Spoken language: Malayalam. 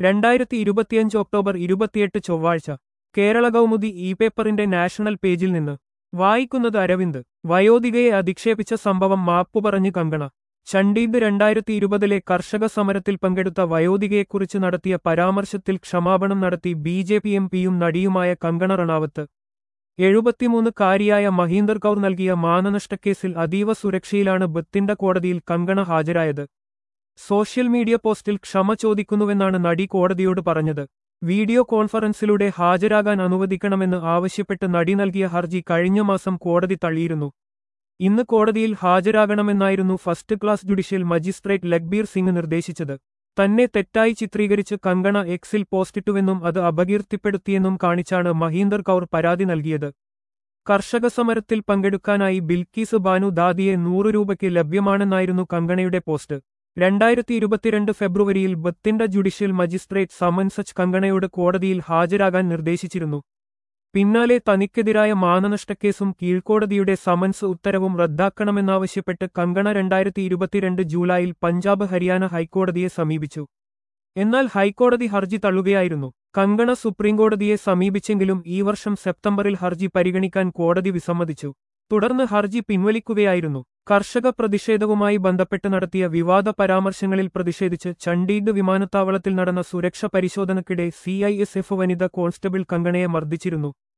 രണ്ടായിരത്തി ഇരുപത്തിയഞ്ച് ഒക്ടോബർ ഇരുപത്തിയെട്ട് ചൊവ്വാഴ്ച കേരള കൗമുദി ഇ പേപ്പറിന്റെ നാഷണൽ പേജിൽ നിന്ന് വായിക്കുന്നത് അരവിന്ദ് വയോധികയെ അധിക്ഷേപിച്ച സംഭവം മാപ്പു പറഞ്ഞ് കങ്കണ ചണ്ഡീഗഡ് രണ്ടായിരത്തി ഇരുപതിലെ കർഷക സമരത്തിൽ പങ്കെടുത്ത വയോധികയെക്കുറിച്ച് നടത്തിയ പരാമർശത്തിൽ ക്ഷമാപണം നടത്തി ബി ജെ പി എം പിയും നടിയുമായ കങ്കണ റണാവത്ത് എഴുപത്തിമൂന്ന് കാരിയായ മഹീന്ദർ കൗർ നൽകിയ മാനനഷ്ടക്കേസിൽ അതീവ സുരക്ഷയിലാണ് ബത്തിണ്ട കോടതിയിൽ കങ്കണ ഹാജരായത് സോഷ്യൽ മീഡിയ പോസ്റ്റിൽ ക്ഷമ ചോദിക്കുന്നുവെന്നാണ് നടി കോടതിയോട് പറഞ്ഞത് വീഡിയോ കോൺഫറൻസിലൂടെ ഹാജരാകാൻ അനുവദിക്കണമെന്ന് ആവശ്യപ്പെട്ട് നടി നൽകിയ ഹർജി കഴിഞ്ഞ മാസം കോടതി തള്ളിയിരുന്നു ഇന്ന് കോടതിയിൽ ഹാജരാകണമെന്നായിരുന്നു first class judicial magistrate Lakhbir Singh നിർദ്ദേശിച്ചത് തന്നെ തെറ്റായി ചിത്രീകരിച്ച് കങ്കണ എക്സിൽ പോസ്റ്റിട്ടുവെന്നും അത് അപകീർത്തിപ്പെടുത്തിയെന്നും കാണിച്ചാണ് മഹീന്ദർ കൗർ പരാതി നൽകിയത് കർഷക സമരത്തിൽ പങ്കെടുക്കാനായി ബിൽക്കീസ് ബാനു ദാദിയെ നൂറ് രൂപയ്ക്ക് ലഭ്യമാണെന്നായിരുന്നു കങ്കണയുടെ പോസ്റ്റ് രണ്ടായിരത്തി ഇരുപത്തിരണ്ട് ഫെബ്രുവരിയിൽ ബത്തിണ്ട ജുഡീഷ്യൽ മജിസ്ട്രേറ്റ് സമൻസച്ച് കങ്കണയോട് കോടതിയിൽ ഹാജരാകാൻ നിർദ്ദേശിച്ചിരുന്നു പിന്നാലെ തനിക്കെതിരായ മാനനഷ്ടക്കേസും കീഴ്ക്കോടതിയുടെ സമൻസ് ഉത്തരവും റദ്ദാക്കണമെന്നാവശ്യപ്പെട്ട് കങ്കണ രണ്ടായിരത്തി ഇരുപത്തിരണ്ട് ജൂലൈയിൽ പഞ്ചാബ് ഹരിയാന ഹൈക്കോടതിയെ സമീപിച്ചു എന്നാൽ ഹൈക്കോടതി ഹർജി തള്ളുകയായിരുന്നു കങ്കണ സുപ്രീംകോടതിയെ സമീപിച്ചെങ്കിലും ഈ വർഷം സെപ്റ്റംബറിൽ ഹർജി പരിഗണിക്കാൻ കോടതി വിസമ്മതിച്ചു തുടർന്ന് ഹർജി പിൻവലിക്കുകയായിരുന്നു കർഷക പ്രതിഷേധവുമായി ബന്ധപ്പെട്ട് നടത്തിയ വിവാദ പരാമർശങ്ങളിൽ പ്രതിഷേധിച്ച് ചണ്ഡീഗഡ് വിമാനത്താവളത്തിൽ നടന്ന സുരക്ഷ പരിശോധനയ്ക്കിടെ സിഐഎസ്എഫ് വനിത കോൺസ്റ്റബിൾ കങ്കണയെ മർദ്ദിച്ചിരുന്നു